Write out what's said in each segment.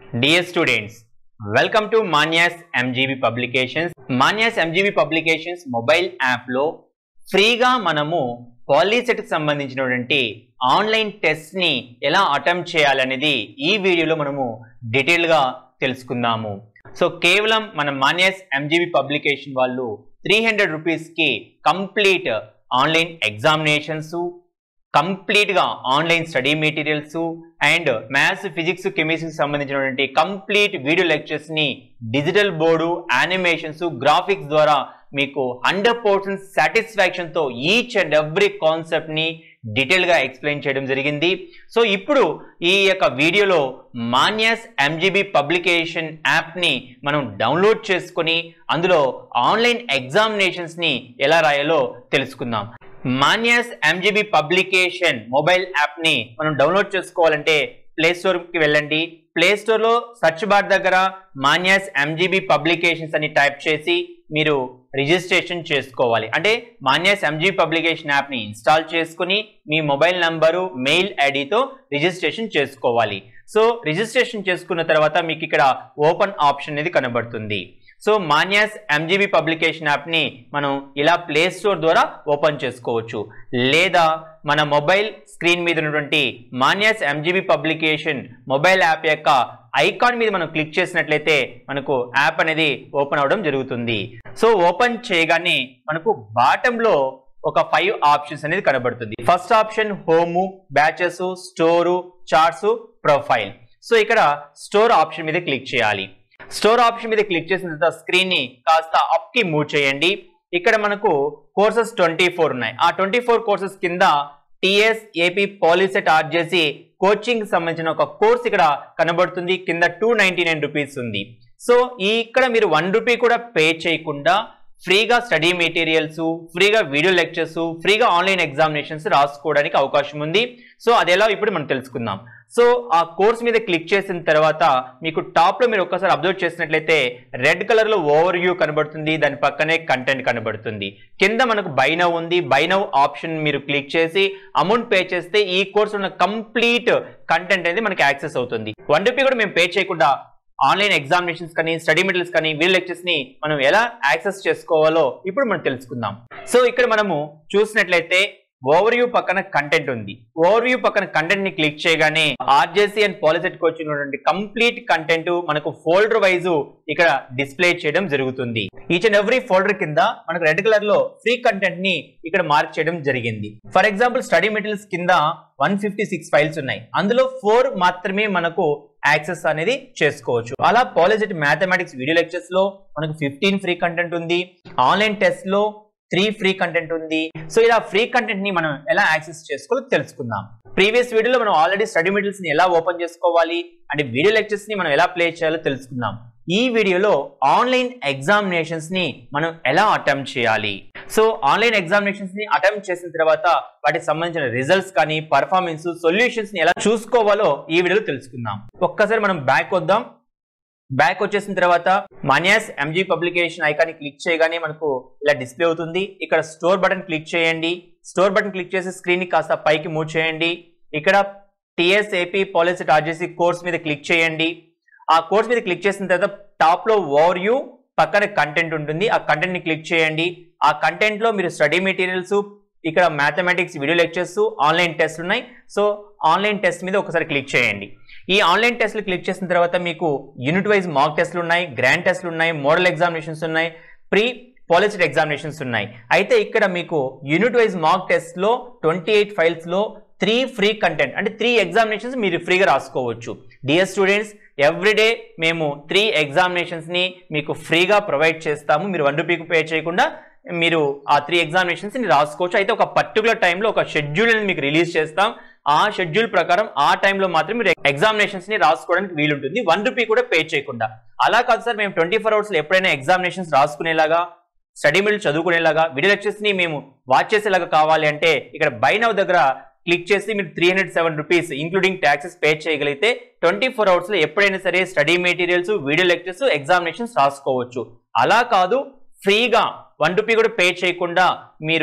Dear students, welcome to Manyas MGB Publications. Manyas MGB Publications mobile యాప్లో ఫ్రీగా మనము పాలిసెట్కి సంబంధించినటువంటి ఆన్లైన్ టెస్ట్ని ఎలా అటెంప్ట్ చేయాలనేది ఈ వీడియోలో మనము డీటెయిల్గా తెలుసుకుందాము సో కేవలం మన మాన్యాస్ ఎంజీబీ పబ్లికేషన్ వాళ్ళు త్రీ హండ్రెడ్ రూపీస్కి కంప్లీట్ ఆన్లైన్ ఎగ్జామినేషన్స్ కంప్లీట్ గా online study materials and maths physics కెమిస్ట్రీకి సంబంధించినటువంటి కంప్లీట్ వీడియో లెక్చర్స్ ని డిజిటల్ బోర్డు యానిమేషన్స్ గ్రాఫిక్స్ ద్వారా మీకు హండ్రెడ్ పర్సెంట్ సాటిస్ఫాక్షన్ తో ఈచ్ అండ్ ఎవ్రీ కాన్సెప్ట్ ని డీటెయిల్ గా ఎక్స్ప్లెయిన్ చేయడం జరిగింది సో ఇప్పుడు ఈ యొక్క వీడియోలో మాన్యాస్ ఎంజీబీ పబ్లికేషన్ యాప్ ని మనం డౌన్లోడ్ చేసుకొని అందులో ఆన్లైన్ ఎగ్జామినేషన్స్ ని ఎలా రాయాలో తెలుసుకుందాం Manyas MGB publication mobile app ని మనం డౌన్లోడ్ చేసుకోవాలంటే ప్లే స్టోర్ కి వెళ్ళండి ప్లే స్టోర్ లో సర్చ్ బార్ దగ్గర మాన్యాస్ ఎంజీబీ పబ్లికేషన్స్ అని టైప్ చేసి మీరు రిజిస్ట్రేషన్ చేసుకోవాలి అంటే మాన్యాస్ ఎంజీ పబ్లికేషన్ యాప్ ని ఇన్స్టాల్ చేసుకుని మీ మొబైల్ నంబరు మెయిల్ ఐడితో రిజిస్ట్రేషన్ చేసుకోవాలి సో రిజిస్ట్రేషన్ చేసుకున్న తర్వాత మీకు ఇక్కడ ఓపెన్ ఆప్షన్ అనేది కనబడుతుంది సో మాన్యాస్ ఎంజీబీ పబ్లికేషన్ యాప్ని మనం ఇలా ప్లే స్టోర్ ద్వారా ఓపెన్ చేసుకోవచ్చు లేదా మన మొబైల్ స్క్రీన్ మీద ఉన్నటువంటి Manyas MGB publication mobile app యొక్క ఐకాన్ మీద మనం క్లిక్ చేసినట్లయితే మనకు యాప్ అనేది ఓపెన్ అవడం జరుగుతుంది సో ఓపెన్ చేయగానే మనకు బాటంలో ఒక ఫైవ్ ఆప్షన్స్ అనేది కనబడుతుంది first option home batches store charts profile so ఇక్కడ స్టోర్ ఆప్షన్ మీద క్లిక్ చేయాలి స్టోర్ ఆప్షన్ మీద క్లిక్ చేసిన తర్వాత స్క్రీన్ ని కాస్త అప్ కి మూవ్ చేయండి ఇక్కడ మనకు కోర్సెస్ ట్వంటీ ఫోర్ ఉన్నాయి ఆ ట్వంటీ ఫోర్ కోర్సెస్ కింద TS AP POLYCET RJC coaching సంబంధించిన ఒక కోర్స్ ఇక్కడ కనబడుతుంది కింద టూ నైన్టీ నైన్ రూపీస్ ఉంది సో ఈ ఇక్కడ మీరు వన్ రూపీ కూడా పే చేయకుండా ఫ్రీగా స్టడీ మెటీరియల్స్ ఫ్రీగా వీడియో లెక్చర్స్ ఫ్రీగా ఆన్లైన్ ఎగ్జామినేషన్స్ రాసుకోవడానికి అవకాశం ఉంది సో అది ఎలా ఇప్పుడు మనం తెలుసుకుందాం సో ఆ కోర్స్ మీద క్లిక్ చేసిన తర్వాత మీకు టాప్ లో మీరు ఒక్కసారి అబ్జర్వ్ చేసినట్లయితే రెడ్ కలర్ లో ఓవర్ వ్యూ కనబడుతుంది దాని పక్కనే కంటెంట్ కనబడుతుంది కింద మనకు బైనవ్ ఉంది బైనవ్ ఆప్షన్ మీరు క్లిక్ చేసి అమౌంట్ పే చేస్తే ఈ కోర్స్ ఉన్న కంప్లీట్ కంటెంట్ అనేది మనకి యాక్సెస్ అవుతుంది వన్ రూపీ కూడా మేము పే చేయకుండా ఆన్లైన్ ఎగ్జామినేషన్స్ కానీ స్టడీ మెటీరియల్స్ కానీ వీడియో లెక్చర్స్ ని మనం ఎలా యాక్సెస్ చేసుకోవాలో ఇప్పుడు మనం తెలుసుకుందాం సో ఇక్కడ మనము చూసినట్లయితే ఓవర్ వ్యూ పక్కన కంటెంట్ ఉంది ఓవర్ వ్యూ పక్కన కంటెంట్ ని క్లిక్ చేయగానే ఆర్జేసీ అండ్ పాలిసెట్ కోచింగ్ ఉన్నటువంటి కంప్లీట్ కంటెంట్ మనకు ఫోల్డర్ వైజ్ ఇక్కడ డిస్ప్లే చేయడం జరుగుతుంది ఈచ్ అండ్ ఎవ్రీ ఫోల్డర్ కింద మనకు రెడ్ కలర్ లో ఫ్రీ కంటెంట్ ని ఇక్కడ మార్క్ చేయడం జరిగింది ఫర్ ఎగ్జాంపుల్ స్టడీ మెటీరియల్స్ కింద వన్ ఫిఫ్టీ సిక్స్ ఫైల్స్ ఉన్నాయి అందులో ఫోర్ మాత్రమే మనకు యాక్సెస్ అనేది చేసుకోవచ్చు అలా పాలిసెట్ మ్యాథమెటిక్స్ వీడియో లెక్చర్స్ లో మనకు ఫిఫ్టీన్ ఫ్రీ కంటెంట్ ఉంది ఆన్లైన్ టెస్ట్ లో త్రీ ఫ్రీ కంటెంట్ ఉంది సో ఇలా ఫ్రీ కంటెంట్ ని మనం ఎలా యాక్సెస్ చేసుకోవాలో తెలుసుకుందాం ప్రీవియస్ వీడియోలో మనం ఆల్రెడీ స్టడీ మెటీరియల్స్ ని ఎలా ఓపెన్ చేసుకోవాలి అంటే వీడియో లెక్చర్స్ ని మనం ఎలా ప్లే చేయాలో తెలుసుకుందాం ఈ వీడియోలో ఆన్లైన్ ఎగ్జామినేషన్స్ ని మనం ఎలా అటెంప్ట్ చేయాలి సో ఆన్లైన్ ఎగ్జామినేషన్స్ ని అటెంప్ట్ చేసిన తర్వాత వాటికి సంబంధించిన రిజల్ట్స్ కానీ పర్ఫార్మెన్స్ సొల్యూషన్స్ ని ఎలా చూసుకోవాలో ఈ వీడియోలో తెలుసుకుందాం ఒక్కసారి మనం బ్యాక్ వద్దాం బ్యాక్ వచ్చేసిన తర్వాత Manyas MG publication icon click చేయగానే మనకు ఇలా డిస్ప్లే అవుతుంది ఇక్కడ స్టోర్ బటన్ క్లిక్ చేయండి స్టోర్ బటన్ క్లిక్ చేసి స్క్రీన్ ని కాస్త పైకి మూవ్ చేయండి ఇక్కడ TS AP POLYCET RJC course మీద క్లిక్ చేయండి ఆ కోర్స్ మీద క్లిక్ చేసిన తర్వాత టాప్ లో ఓవర్ యూ పక్కన కంటెంట్ ఉంటుంది ఆ కంటెంట్ ని క్లిక్ చేయండి ఆ కంటెంట్ లో మీరు స్టడీ మెటీరియల్స్ ఇక్కడ mathematics video lectures online test ఉన్నాయి సో ఆన్లైన్ టెస్ట్ మీద ఒకసారి క్లిక్ చేయండి ఈ ఆన్లైన్ టెస్ట్లు క్లిక్ చేసిన తర్వాత మీకు యూనిట్ వైజ్ మాక్ టెస్ట్లు ఉన్నాయి గ్రాండ్ టెస్ట్లు ఉన్నాయి మోడల్ ఎగ్జామినేషన్స్ ఉన్నాయి ప్రీ పాలిసెట్ ఎగ్జామినేషన్స్ ఉన్నాయి అయితే ఇక్కడ మీకు యూనిట్ వైజ్ మాక్ టెస్ట్ లో ట్వంటీ ఎయిట్ ఫైల్స్ లో త్రీ ఫ్రీ కంటెంట్ అంటే త్రీ ఎగ్జామినేషన్స్ మీరు ఫ్రీగా రాసుకోవచ్చు డియర్ స్టూడెంట్స్ ఎవ్రీడే మేము త్రీ ఎగ్జామినేషన్స్ ని మీకు ఫ్రీగా ప్రొవైడ్ చేస్తాము మీరు వన్ రూపీకి పే చేయకుండా మీరు ఆ త్రీ ఎగ్జామినేషన్స్ ని రాసుకోవచ్చు అయితే ఒక పర్టికులర్ టైంలో ఒక షెడ్యూల్ అనేది మీకు రిలీజ్ చేస్తాం ఆ షెడ్యూల్ ప్రకారం ఆ టైంలో మాత్రం మీరు ఎగ్జామినేషన్స్ ని రాసుకోవడానికి వీలుంటుంది వన్ రూపీ కూడా పే చేయకుండా అలా కాదు సార్ మేము ట్వంటీ ఫోర్ అవర్స్ లో ఎప్పుడైనా ఎగ్జామినేషన్స్ రాసుకునేలాగా స్టడీ మిల్ చదువుకునేలాగా వీడియో లెక్చర్స్ ని మేము వాచ్ చేసేలాగా కావాలి అంటే ఇక్కడ బై నవ్ దగ్గర క్లిక్ చేసి మీరు three hundred seven rupees including taxes pay చేయగలిగితే ట్వంటీ ఫోర్ అవర్స్ లో ఎప్పుడైనా సరే study materials video lectures examinations రాసుకోవచ్చు అలా కాదు ఫ్రీగా వన్ రూపీ కూడా పే చేయకుండా మీరు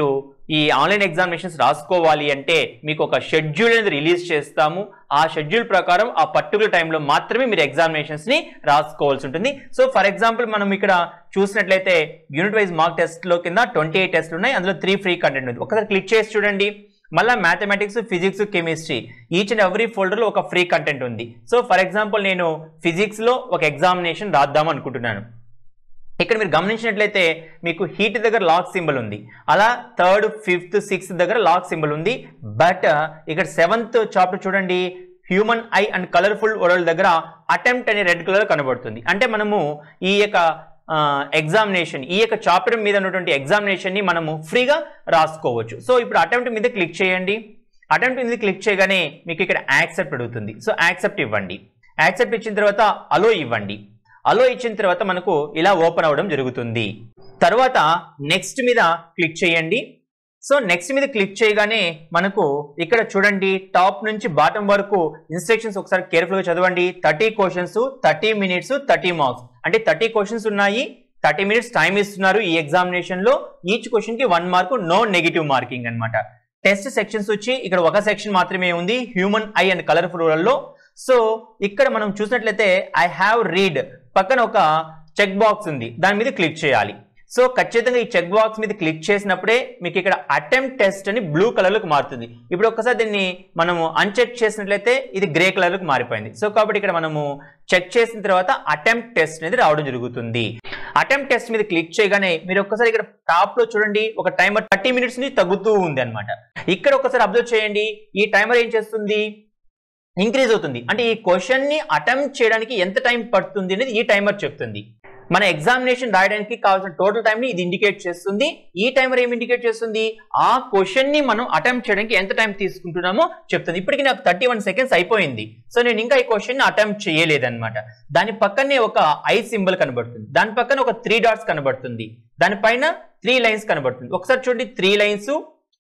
ఈ ఆన్లైన్ ఎగ్జామినేషన్స్ రాసుకోవాలి అంటే మీకు ఒక షెడ్యూల్ అనేది రిలీజ్ చేస్తాము ఆ షెడ్యూల్ ప్రకారం ఆ పర్టికులర్ టైంలో మాత్రమే మీరు ఎగ్జామినేషన్స్ ని రాసుకోవాల్సి ఉంటుంది సో ఫర్ ఎగ్జాంపుల్ మనం ఇక్కడ చూసినట్లయితే యూనిట్ వైజ్ మార్క్ టెస్ట్ లో కింద ట్వంటీ ఎయిట్ టెస్ట్లు ఉన్నాయి అందులో త్రీ ఫ్రీ కంటెంట్ ఉంది ఒకసారి క్లిక్ చేసి చూడండి మళ్ళీ mathematics physics chemistry each and every ఫోల్డర్లో ఒక ఫ్రీ కంటెంట్ ఉంది సో ఫర్ ఎగ్జాంపుల్ నేను ఫిజిక్స్లో ఒక ఎగ్జామినేషన్ రాద్దాం అనుకుంటున్నాను ఇక్కడ మీరు గమనించినట్లయితే మీకు హీట్ దగ్గర లాక్ సింబల్ ఉంది అలా థర్డ్ ఫిఫ్త్ సిక్స్త్ దగ్గర లాక్ సింబల్ ఉంది బట్ ఇక్కడ సెవెంత్ చాప్టర్ చూడండి human eye and colourful world దగ్గర అటెంప్ట్ అనే రెడ్ కలర్ కనబడుతుంది అంటే మనము ఈ యొక్క ఎగ్జామినేషన్ ఈ యొక్క చాప్టర్ మీద ఉన్నటువంటి ఎగ్జామినేషన్ని మనము ఫ్రీగా రాసుకోవచ్చు సో ఇప్పుడు అటెంప్ట్ మీద క్లిక్ చేయండి అటెంప్ట్ మీద క్లిక్ చేయగానే మీకు ఇక్కడ యాక్సెప్ట్ అడుగుతుంది సో యాక్సెప్ట్ ఇవ్వండి యాక్సెప్ట్ ఇచ్చిన తర్వాత అలో ఇవ్వండి అలో ఇచ్చిన తర్వాత మనకు ఇలా ఓపెన్ అవ్వడం జరుగుతుంది తర్వాత నెక్స్ట్ మీద క్లిక్ చేయండి సో నెక్స్ట్ మీద క్లిక్ చేయగానే మనకు ఇక్కడ చూడండి టాప్ నుంచి బాటం వరకు ఇన్స్ట్రక్షన్స్ ఒకసారి కేర్ఫుల్గా చదవండి thirty questions thirty minutes thirty marks అంటే థర్టీ క్వశ్చన్స్ ఉన్నాయి థర్టీ మినిట్స్ టైం ఇస్తున్నారు ఈ ఎగ్జామినేషన్ లో ఈచ్ క్వశ్చన్ కి one mark no negative marking అన్నమాట టెస్ట్ సెక్షన్స్ వచ్చి ఇక్కడ ఒక సెక్షన్ మాత్రమే ఉంది హ్యూమన్ ఐ అండ్ కలర్ఫుల్ లో సో ఇక్కడ మనం చూసినట్లయితే ఐ హ్యావ్ రీడ్ పక్కన ఒక చెక్ బాక్స్ ఉంది దాని మీద క్లిక్ చేయాలి సో ఖచ్చితంగా ఈ చెక్ బాక్స్ మీద క్లిక్ చేసినప్పుడే మీకు ఇక్కడ అటెంప్ట్ టెస్ట్ అని బ్లూ కలర్లోకి మారుతుంది ఇప్పుడు ఒకసారి దీన్ని మనము అన్చెక్ చేసినట్లయితే ఇది గ్రే కలర్లోకి మారిపోయింది సో కాబట్టి ఇక్కడ మనము చెక్ చేసిన తర్వాత అటెంప్ట్ టెస్ట్ అనేది రావడం జరుగుతుంది అటెంప్ట్ టెస్ట్ మీద క్లిక్ చేయగానే మీరు ఒక్కసారి ఇక్కడ టాప్ లో చూడండి ఒక టైమర్ థర్టీ మినిట్స్ నుంచి తగ్గుతూ ఉంది అనమాట ఇక్కడ ఒకసారి అబ్జర్వ్ చేయండి ఈ టైమర్ ఏం చేస్తుంది ఇంక్రీజ్ అవుతుంది అంటే ఈ క్వశ్చన్ ని అటెంప్ట్ చేయడానికి ఎంత టైం పడుతుంది అనేది ఈ టైమర్ చెప్తుంది మన ఎగ్జామినేషన్ రాయడానికి కావాల్సిన టోటల్ టైం ని ఇది ఇండికేట్ చేస్తుంది ఈ టైమర్ ఏమి ఇండికేట్ చేస్తుంది ఆ క్వశ్చన్ ని మనం అటెంప్ట్ చేయడానికి ఎంత టైం తీసుకుంటున్నామో చెప్తుంది ఇప్పటికి నాకు థర్టీ వన్ సెకండ్స్ అయిపోయింది సో నేను ఇంకా ఈ క్వశ్చన్ ని అటెంప్ట్ చేయలేదన్నమాట దాని పక్కనే ఒక ఐ సింబల్ కనబడుతుంది దాని పక్కన ఒక త్రీ డాట్స్ కనబడుతుంది దానిపైన త్రీ లైన్స్ కనబడుతుంది ఒకసారి చూడండి త్రీ లైన్స్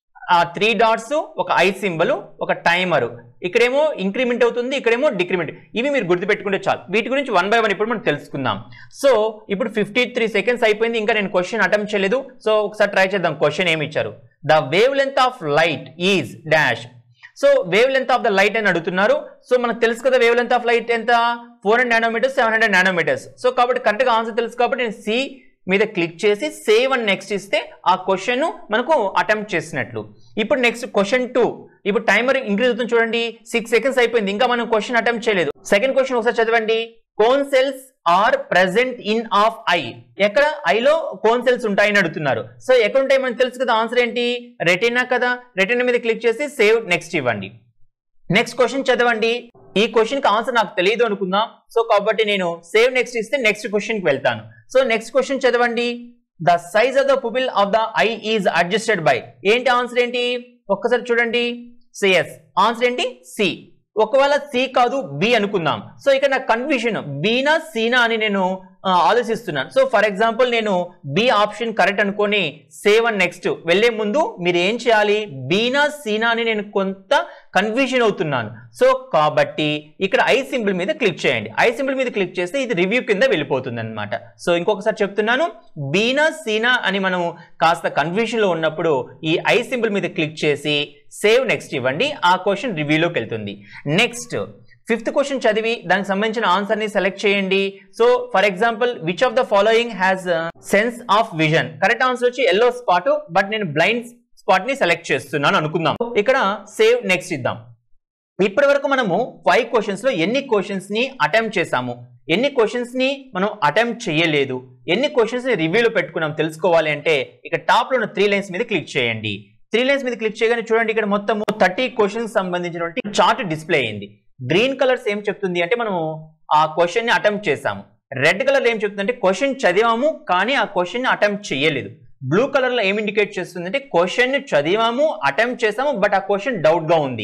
ఆ త్రీ డాట్స్ ఒక ఐ సింబల్ ఒక టైమర్ ఇక్కడేమో ఇంక్రిమెంట్ అవుతుంది ఇక్కడేమో డిక్రిమెంట్ ఇవి మీరు గుర్తుపెట్టుకుంటే చాలు వీటి గురించి వన్ బై వన్ ఇప్పుడు మనం తెలుసుకుందాం సో ఇప్పుడు ఫిఫ్టీ త్రీ సెకండ్స్ అయిపోయింది ఇంకా నేను క్వశ్చన్ అటెంప్ట్ చేయలేదు సో ఒకసారి ట్రై చేద్దాం క్వశ్చన్ ఏమి ఇచ్చారు the wavelength of light is dash so wavelength of the light అని అడుగుతున్నారు సో మనకు తెలుసు కదా వేవ్ లెంత్ ఆఫ్ లైట్ ఎంత four hundred nanometres seven hundred nanometres so కాబట్టి కరెక్ట్గా ఆన్సర్ తెలుసు కాబట్టి నేను సి మీద క్లిక్ చేసి సేవ్ అండ్ నెక్స్ట్ ఇస్తే ఆ క్వశ్చన్ మనకు అటెంప్ట్ చేసినట్లు ఇప్పుడు నెక్స్ట్ క్వశ్చన్ టూ ఇప్పుడు టైమర్ ఇంక్రీజ్ అవుతుంది చూడండి సిక్స్ సెకండ్స్ అయిపోయింది ఇంకా మనం క్వశ్చన్ అటెంప్ట్ చేయలేదు సెకండ్ క్వశ్చన్ ఒకసారి చదవండి cone cells are present in of eye ఎక్కడ ఐలో కోన్ సెల్స్ ఉంటాయని అడుగుతున్నారు సో ఎక్కడ ఉంటాయి మనకు తెలుసు కదా ఆన్సర్ ఏంటి రెటీనా కదా రెటీనా మీద క్లిక్ చేసి సేవ్ నెక్స్ట్ ఇవ్వండి నెక్స్ట్ క్వశ్చన్ చదవండి ఈ క్వశ్చన్ కి ఆన్సర్ నాకు తెలియదు అనుకుందాం సో కాబట్టి నేను సేవ్ నెక్స్ట్ ఇస్తే నెక్స్ట్ క్వశ్చన్ కి వెళ్తాను సో నెక్స్ట్ క్వశ్చన్ చదవండి the size of the pupil of the eye is adjusted by ఏంటి ఆన్సర్ ఏంటి ఒక్కసారి చూడండి సిఎస్ ఆన్సర్ ఏంటి సి ఒకవేళ సి కాదు బి అనుకుందాం సో ఇక్కడ నాకు కన్ఫ్యూషన్ బీనా సీనా అని నేను ఆ, ఆలోచిస్తున్నాను సో ఫర్ ఎగ్జాంపుల్ నేను బి ఆప్షన్ కరెక్ట్ అనుకొని సేవ్ అండ్ నెక్స్ట్ వెళ్లే ముందు మీరు ఏం చేయాలి బీనా సీనా అని నేను కొంత కన్ఫ్యూజన్ అవుతున్నాను సో కాబట్టి ఇక్కడ ఐ సింబల్ మీద క్లిక్ చేయండి ఐ సింబల్ మీద క్లిక్ చేస్తే ఇది రివ్యూ కింద వెళ్ళిపోతుంది అనమాట సో ఇంకొకసారి చెప్తున్నాను బీనా సీనా అని మనం కాస్త కన్ఫ్యూజన్ లో ఉన్నప్పుడు ఈ ఐ సింబల్ మీద క్లిక్ చేసి సేవ్ నెక్స్ట్ ఇవ్వండి ఆ క్వశ్చన్ రివ్యూలోకి వెళ్తుంది నెక్స్ట్ ఫిఫ్త్ క్వశ్చన్ చదివి దానికి సంబంధించిన ఆన్సర్ ని సెలెక్ట్ చేయండి so for example which of the following has sense of vision correct answer వచ్చి ఎల్లో స్పాట్ బట్ నేను బ్లైండ్ స్పాట్ ని సెలెక్ట్ చేస్తున్నాను అనుకుందాం ఇక్కడ సేవ్ నెక్స్ట్ ఇద్దాం ఇప్పటి వరకు మనము ఫైవ్ క్వశ్చన్స్ లో ఎన్ని క్వశ్చన్స్ ని అటెంప్ట్ చేసాము ఎన్ని క్వశ్చన్స్ ని మనం అటెంప్ట్ చేయలేదు ఎన్ని క్వశ్చన్స్ ని రివ్యూలో పెట్టుకున్నాం తెలుసుకోవాలి అంటే ఇక్కడ టాప్ లో ఉన్న త్రీ లైన్స్ మీద క్లిక్ చేయండి త్రీ లైన్స్ మీద క్లిక్ చేయగానే చూడండి ఇక్కడ మొత్తం థర్టీ క్వశ్చన్స్ సంబంధించినటువంటి చార్ట్ డిస్ప్లే అయింది గ్రీన్ కలర్స్ ఏం చెప్తుంది అంటే మనము ఆ క్వశ్చన్ ని అటెంప్ట్ చేసాము రెడ్ కలర్ ఏం చెప్తుంది అంటే క్వశ్చన్ చదివాము కానీ ఆ క్వశ్చన్ ని అటెంప్ట్ చేయలేదు బ్లూ కలర్ లో ఏం ఇండికేట్ చేస్తుంది అంటే క్వశ్చన్ ని చదివాము అటెంప్ట్ చేసాము బట్ ఆ క్వశ్చన్ డౌట్ గా ఉంది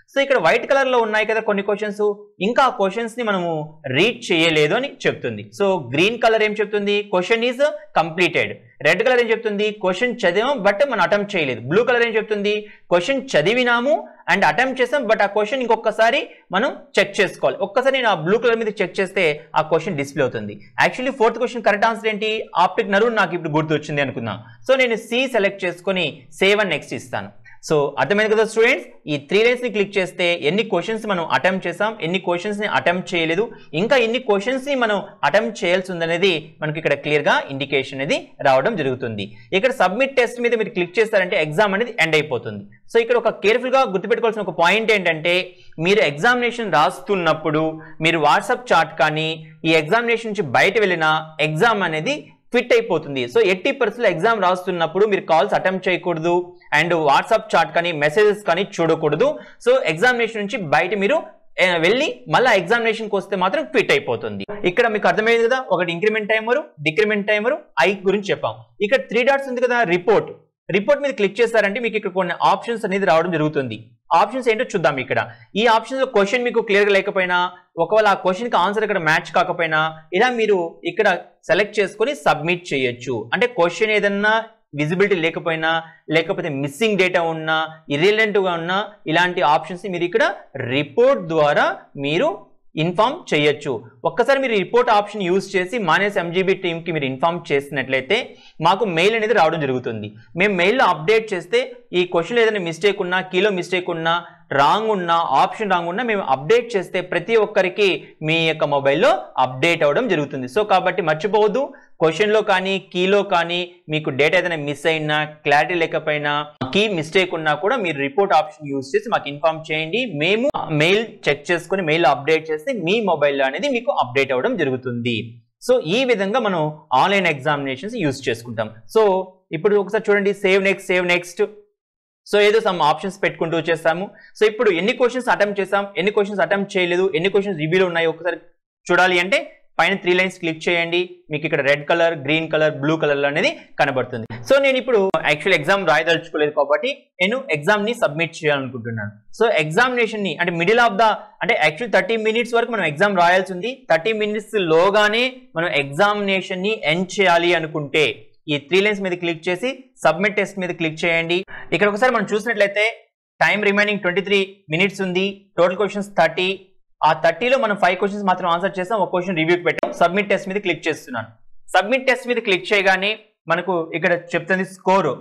సో ఇక్కడ వైట్ కలర్ లో ఉన్నాయి కదా కొన్ని క్వశ్చన్స్ ఇంకా ఆ క్వశ్చన్స్ ని మనము రీడ్ చేయలేదు అని చెప్తుంది సో గ్రీన్ కలర్ ఏం చెప్తుంది question is completed red colour ఏం చెప్తుంది క్వశ్చన్ చదివాం బట్ మనం అటెంప్ట్ చేయలేదు బ్లూ కలర్ ఏం చెప్తుంది క్వశ్చన్ చదివినాము అండ్ అటెంప్ట్ చేసాం బట్ ఆ క్వశ్చన్ ఇంకొకసారి మనం చెక్ చేసుకోవాలి ఒక్కసారి నేను ఆ బ్లూ కలర్ మీద చెక్ చేస్తే ఆ క్వశ్చన్ డిస్ప్లే అవుతుంది actually fourth question correct answer ఏంటి ఆప్టిక్ నరువు నాకు ఇప్పుడు గుర్తు వచ్చింది అనుకున్నా సో నేను సి సెలెక్ట్ చేసుకొని సేవ్ అండ్ నెక్స్ట్ ఇస్తాను సో అర్థమైంది కదా స్టూడెంట్స్ ఈ త్రీ లైన్స్ ని క్లిక్ చేస్తే ఎన్ని క్వశ్చన్స్ మనం అటెంప్ట్ చేసాం ఎన్ని క్వశ్చన్స్ ని అటెంప్ట్ చేయలేదు ఇంకా ఎన్ని క్వశ్చన్స్ ని మనం అటెంప్ట్ చేయాల్సి ఉందనేది మనకి ఇక్కడ క్లియర్ గా ఇండికేషన్ అనేది రావడం జరుగుతుంది ఇక్కడ సబ్మిట్ టెస్ట్ మీద మీరు క్లిక్ చేస్తారంటే ఎగ్జామ్ అనేది ఎండ్ అయిపోతుంది సో ఇక్కడ ఒక కేర్ఫుల్ గా గుర్తుపెట్టుకోవాల్సిన ఒక పాయింట్ ఏంటంటే మీరు ఎగ్జామినేషన్ రాస్తున్నప్పుడు మీరు వాట్సాప్ చాట్ కానీ ఈ ఎగ్జామినేషన్ నుంచి బయట వెళ్ళిన ఎగ్జామ్ అనేది క్విట్ అయిపోతుంది సో ఎట్టి పరిస్థితుల్లో ఎగ్జామ్ రాస్తున్నప్పుడు మీరు కాల్స్ అటెంప్ట్ చేయకూడదు అండ్ వాట్సాప్ చాట్ కానీ మెసేజెస్ కానీ చూడకూడదు సో ఎగ్జామినేషన్ నుంచి బయట మీరు ఏ, వెళ్ళి మళ్ళీ ఎగ్జామినేషన్కి వస్తే మాత్రం క్విట్ అయిపోతుంది ఇక్కడ మీకు అర్థమైంది కదా ఒకటి increment timer decrement timer I గురించి చెప్పాం ఇక్కడ త్రీ డాట్స్ ఉంది కదా రిపోర్ట్ రిపోర్ట్ మీద క్లిక్ చేస్తారంటే మీకు ఇక్కడ కొన్ని ఆప్షన్స్ అనేది రావడం జరుగుతుంది ఆప్షన్స్ ఏంటో చూద్దాం ఇక్కడ ఈ ఆప్షన్స్ లో క్వశ్చన్ మీకు క్లియర్ గా లేకపోయినా ఒకవేళ ఆ క్వశ్చన్ కి ఆన్సర్ ఇక్కడ మ్యాచ్ కాకపోయినా ఇలా మీరు ఇక్కడ సెలెక్ట్ చేసుకొని సబ్మిట్ చేయొచ్చు అంటే క్వశ్చన్ ఏదన్నా విజిబిలిటీ లేకపోయినా లేకపోతే మిస్సింగ్ డేటా ఉన్నా irrelevant గా ఉన్నా ఇలాంటి ఆప్షన్స్ మీరు ఇక్కడ రిపోర్ట్ ద్వారా మీరు ఇన్ఫార్మ్ చేయొచ్చు ఒక్కసారి మీరు రిపోర్ట్ ఆప్షన్ యూస్ చేసి మానేస్ ఎంజీబీ టీమ్కి మీరు ఇన్ఫార్మ్ చేసినట్లయితే మాకు మెయిల్ అనేది రావడం జరుగుతుంది మేము మెయిల్లో అప్డేట్ చేస్తే ఈ క్వశ్చన్ ఏదైనా మిస్టేక్ ఉన్నా కీలో మిస్టేక్ ఉన్నా రాంగ్ ఉన్నా ఆప్షన్ రాంగ్ ఉన్నా మేము అప్డేట్ చేస్తే ప్రతి ఒక్కరికి మీ యొక్క మొబైల్లో అప్డేట్ అవ్వడం జరుగుతుంది సో కాబట్టి మర్చిపోవద్దు క్వశ్చన్లో కానీ కీలో కానీ మీకు డేటా ఏదైనా మిస్ అయినా క్లారిటీ లేకపోయినా కీ మిస్టేక్ ఉన్నా కూడా మీరు రిపోర్ట్ ఆప్షన్ యూస్ చేసి మాకు ఇన్ఫార్మ్ చేయండి మేము మెయిల్ చెక్ చేసుకుని మెయిల్ అప్డేట్ చేస్తే మీ మొబైల్లో అనేది మీకు అప్డేట్ అవ్వడం జరుగుతుంది సో ఈ విధంగా మనం ఆన్లైన్ ఎగ్జామినేషన్స్ యూస్ చేసుకుంటాం సో ఇప్పుడు ఒకసారి చూడండి save next save next so ఏదో సమ్ ఆప్షన్స్ పెట్టుకుంటూ చేస్తాము సో ఇప్పుడు ఎన్ని క్వశ్చన్స్ అటెంప్ట్ చేసాం ఎన్ని క్వశ్చన్స్ అటెంప్ట్ చేయలేదు ఎన్ని క్వశ్చన్స్ రివ్యూలో ఉన్నాయి ఒకసారి చూడాలి అంటే పైన త్రీ లైన్స్ క్లిక్ చేయండి మీకు ఇక్కడ red colour green colour blue colour అనేది కనబడుతుంది సో నేను ఇప్పుడు యాక్చువల్ ఎగ్జామ్ రాయదలుచుకోలేదు కాబట్టి నేను ఎగ్జామ్ ని సబ్మిట్ చేయాలనుకుంటున్నాను సో ఎగ్జామినేషన్ ని అంటే మిడిల్ ఆఫ్ ద అంటే యాక్చువల్ థర్టీ మినిట్స్ వరకు మనం ఎగ్జామ్ రాయాల్సి ఉంది థర్టీ మినిట్స్ లోగానే మనం ఎగ్జామినేషన్ ని ఎండ్ చేయాలి అనుకుంటే ఈ త్రీ లైన్స్ మీద క్లిక్ చేసి సబ్మిట్ టెస్ట్ మీద క్లిక్ చేయండి ఇక్కడ ఒకసారి మనం చూసినట్లయితే time remaining twenty three minutes ఉంది టోటల్ క్వశ్చన్స్ థర్టీ ఆ థర్టీలో మనం ఫైవ్ క్వశ్చన్స్ మాత్రం ఆన్సర్ చేస్తాం ఒక క్వశ్చన్ రివ్యూకి పెట్టాం సబ్మిట్ టెస్ట్ మీద క్లిక్ చేస్తున్నాను సబ్మిట్ టెస్ట్ మీద క్లిక్ చేయగానే మనకు ఇక్కడ చెప్తుంది score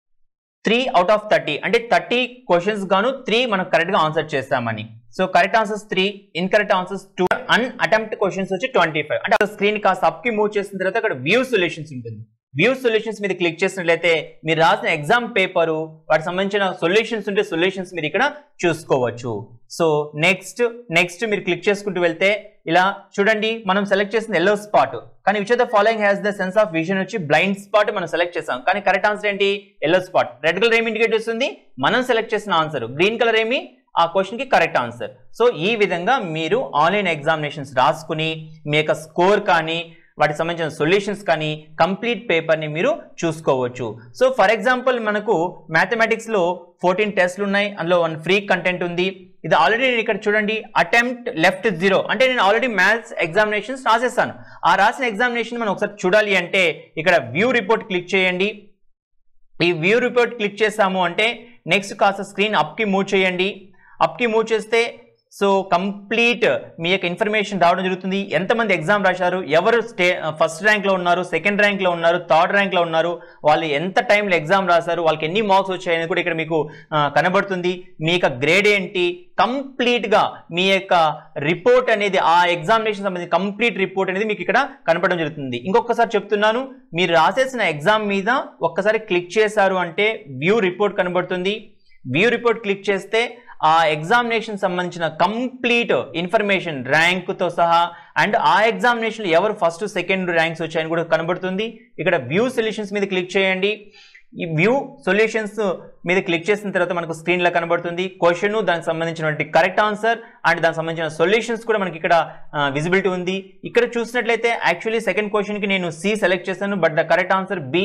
three out of thirty అంటే థర్టీ క్వశ్చన్స్ గాను త్రీ మనం కరెక్ట్ గా ఆన్సర్ చేస్తామని so correct answers three incorrect answers two unattempt questions వచ్చి ట్వంటీ ఫైవ్ అంటే స్క్రీన్ కాస్త అప్ కి మూవ్ చేసిన తర్వాత అక్కడ వ్యూ సొల్యూషన్స్ ఉంటుంది వ్యూ సొల్యూషన్స్ మీద క్లిక్ చేసినట్లయితే మీరు రాసిన ఎగ్జామ్ పేపరు వాటికి సంబంధించిన సొల్యూషన్స్ ఉంటే సొల్యూషన్స్ మీరు ఇక్కడ చూసుకోవచ్చు సో నెక్స్ట్ నెక్స్ట్ మీరు క్లిక్ చేసుకుంటూ వెళ్తే ఇలా చూడండి మనం సెలెక్ట్ చేసిన ఎల్లో స్పాట్ కానీ which of the following has the sense of vision వచ్చి బ్లైండ్ స్పాట్ మనం సెలెక్ట్ చేసాం కానీ కరెక్ట్ ఆన్సర్ ఏంటి ఎల్లో స్పాట్ రెడ్ కలర్ ఏమి ఇండికేట్ చేస్తుంది మనం సెలెక్ట్ చేసిన ఆన్సర్ గ్రీన్ కలర్ ఏమి ఆ క్వశ్చన్ కి కరెక్ట్ ఆన్సర్ సో ఈ విధంగా మీరు ఆన్లైన్ ఎగ్జామినేషన్స్ రాసుకుని మీ యొక్క స్కోర్ కానీ వాటికి సంబంధించిన సొల్యూషన్స్ కానీ కంప్లీట్ పేపర్ని మీరు చూసుకోవచ్చు సో ఫర్ ఎగ్జాంపుల్ మనకు మ్యాథమెటిక్స్లో ఫోర్టీన్ టెస్ట్లు ఉన్నాయి అందులో వన్ ఫ్రీ కంటెంట్ ఉంది ఇది ఆల్రెడీ నేను ఇక్కడ చూడండి అటెంప్ట్ లెఫ్ట్ జీరో అంటే నేను ఆల్రెడీ మ్యాథ్స్ ఎగ్జామినేషన్స్ రాసేస్తాను ఆ రాసిన ఎగ్జామినేషన్ మనం ఒకసారి చూడాలి అంటే ఇక్కడ వ్యూ రిపోర్ట్ క్లిక్ చేయండి ఈ వ్యూ రిపోర్ట్ క్లిక్ చేసాము అంటే నెక్స్ట్ కాస్త స్క్రీన్ అప్కి మూవ్ చేయండి అప్కి మూవ్ చేస్తే సో కంప్లీట్ మీ యొక్క ఇన్ఫర్మేషన్ రావడం జరుగుతుంది ఎంతమంది ఎగ్జామ్ రాశారు ఎవరు స్టే ఫస్ట్ ర్యాంక్లో ఉన్నారు సెకండ్ ర్యాంక్లో ఉన్నారు థర్డ్ ర్యాంక్లో ఉన్నారు వాళ్ళు ఎంత టైంలో ఎగ్జామ్ రాశారు వాళ్ళకి ఎన్ని మార్క్స్ వచ్చాయని కూడా ఇక్కడ మీకు ఆ, కనబడుతుంది మీ యొక్క గ్రేడ్ ఏంటి కంప్లీట్గా మీ యొక్క రిపోర్ట్ అనేది ఆ ఎగ్జామినేషన్ సంబంధించి కంప్లీట్ రిపోర్ట్ అనేది మీకు ఇక్కడ కనపడడం జరుగుతుంది ఇంకొకసారి చెప్తున్నాను మీరు రాసేసిన ఎగ్జామ్ మీద ఒక్కసారి క్లిక్ చేశారు అంటే వ్యూ రిపోర్ట్ కనబడుతుంది వ్యూ రిపోర్ట్ క్లిక్ చేస్తే ఆ ఎగ్జామినేషన్ సంబంధించిన కంప్లీట్ ఇన్ఫర్మేషన్ ర్యాంక్తో సహా అండ్ ఆ ఎగ్జామినేషన్ ఎవరు ఫస్ట్ సెకండ్ ర్యాంక్స్ వచ్చాయని కూడా కనబడుతుంది ఇక్కడ వ్యూ సొల్యూషన్స్ మీద క్లిక్ చేయండి ఈ వ్యూ సొల్యూషన్స్ మీద క్లిక్ చేసిన తర్వాత మనకు స్క్రీన్లో కనబడుతుంది క్వశ్చన్ దానికి సంబంధించినటువంటి కరెక్ట్ ఆన్సర్ అండ్ దానికి సంబంధించిన సొల్యూషన్స్ కూడా మనకి ఇక్కడ విజిబిలిటీ ఉంది ఇక్కడ చూసినట్లయితే యాక్చువల్లీ సెకండ్ క్వశ్చన్కి నేను సి సెలెక్ట్ చేశాను but the correct answer B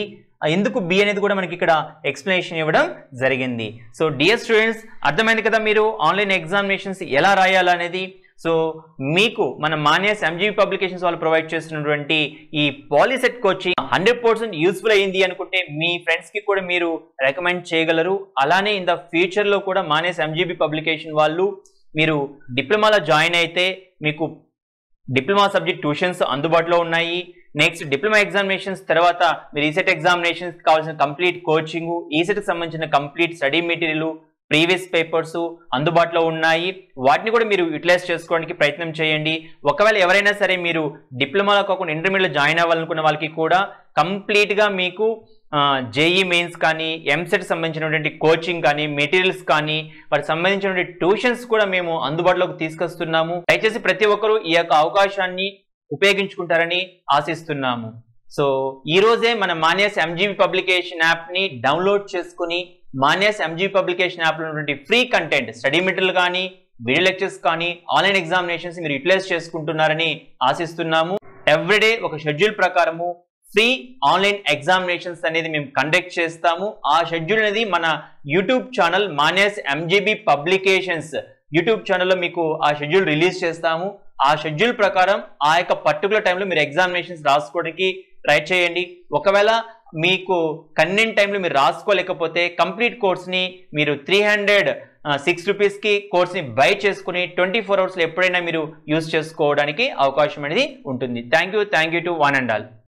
ఎందుకు బి అనేది కూడా మనకి ఇక్కడ ఎక్స్ప్లెనేషన్ ఇవ్వడం జరిగింది సో డియర్ స్టూడెంట్స్ అర్థమైంది కదా మీరు ఆన్లైన్ ఎగ్జామినేషన్స్ ఎలా రాయాలనేది సో మీకు మన మాన్యాస్ ఎంజీబీ పబ్లికేషన్స్ వాళ్ళు ప్రొవైడ్ చేస్తున్నటువంటి ఈ POLYCET coaching hundred percent useful అయింది అనుకుంటే మీ ఫ్రెండ్స్ కి కూడా మీరు రికమెండ్ చేయగలరు అలానే ఇన్ ద ఫ్యూచర్ లో కూడా మానేస్ ఎంజీబీ పబ్లికేషన్ వాళ్ళు మీరు డిప్లొమాలో జాయిన్ అయితే మీకు డిప్లొమా సబ్జెక్ట్ ట్యూషన్స్ అందుబాటులో ఉన్నాయి నెక్స్ట్ డిప్లొమా ఎగ్జామినేషన్స్ తర్వాత మీరు ఈసెట్ ఎగ్జామినేషన్స్ కావాల్సిన కంప్లీట్ కోచింగ్ ఈసెట్కి సంబంధించిన complete study material previous papers అందుబాటులో ఉన్నాయి వాటిని కూడా మీరు యూటిలైజ్ చేసుకోవడానికి ప్రయత్నం చేయండి ఒకవేళ ఎవరైనా సరే మీరు డిప్లొమాలో కాకుండా ఇంటర్మీడియట్లో జాయిన్ అవ్వాలనుకున్న వాళ్ళకి కూడా కంప్లీట్గా మీకు జేఈ మెయిన్స్ కానీ ఎంసెట్ సంబంధించినటువంటి కోచింగ్ కానీ మెటీరియల్స్ కానీ వాటికి సంబంధించినటువంటి ట్యూషన్స్ కూడా మేము అందుబాటులోకి తీసుకొస్తున్నాము దయచేసి ప్రతి ఒక్కరూ ఈ యొక్క అవకాశాన్ని ఉపయోగించుకుంటారని ఆశిస్తున్నాము సో ఈ రోజే మన మాన్యాస్ ఎంజీబీ పబ్లికేషన్ యాప్ ని డౌన్లోడ్ చేసుకుని మాన్యాస్ ఎంజీబీ పబ్లికేషన్ యాప్ లో ఉన్నటువంటి ఫ్రీ కంటెంట్ స్టడీ మెటీరియల్ కానీ వీడియో లెక్చర్స్ కానీ ఆన్లైన్ ఎగ్జామినేషన్స్ మీరు యూటిలైజ్ చేసుకుంటున్నారని ఆశిస్తున్నాము ఎవ్రీడే ఒక షెడ్యూల్ ప్రకారము ఫ్రీ ఆన్లైన్ ఎగ్జామినేషన్స్ అనేది మేము కండక్ట్ చేస్తాము ఆ షెడ్యూల్ అనేది మన YouTube channel Manyas MGB publications YouTube ఛానల్లో మీకు ఆ షెడ్యూల్ రిలీజ్ చేస్తాము ఆ షెడ్యూల్ ప్రకారం ఆ యొక్క పర్టికులర్ టైంలో మీరు ఎగ్జామినేషన్స్ రాసుకోవడానికి ట్రై చేయండి ఒకవేళ మీకు కన్వెంట్ టైంలో మీరు రాసుకోలేకపోతే కంప్లీట్ కోర్స్ని మీరు త్రీ హండ్రెడ్ సిక్స్ రూపీస్కి కోర్స్ని బై చేసుకుని ట్వంటీ ఫోర్ అవర్స్లో ఎప్పుడైనా మీరు యూస్ చేసుకోవడానికి అవకాశం అనేది ఉంటుంది thank you thank you to one and all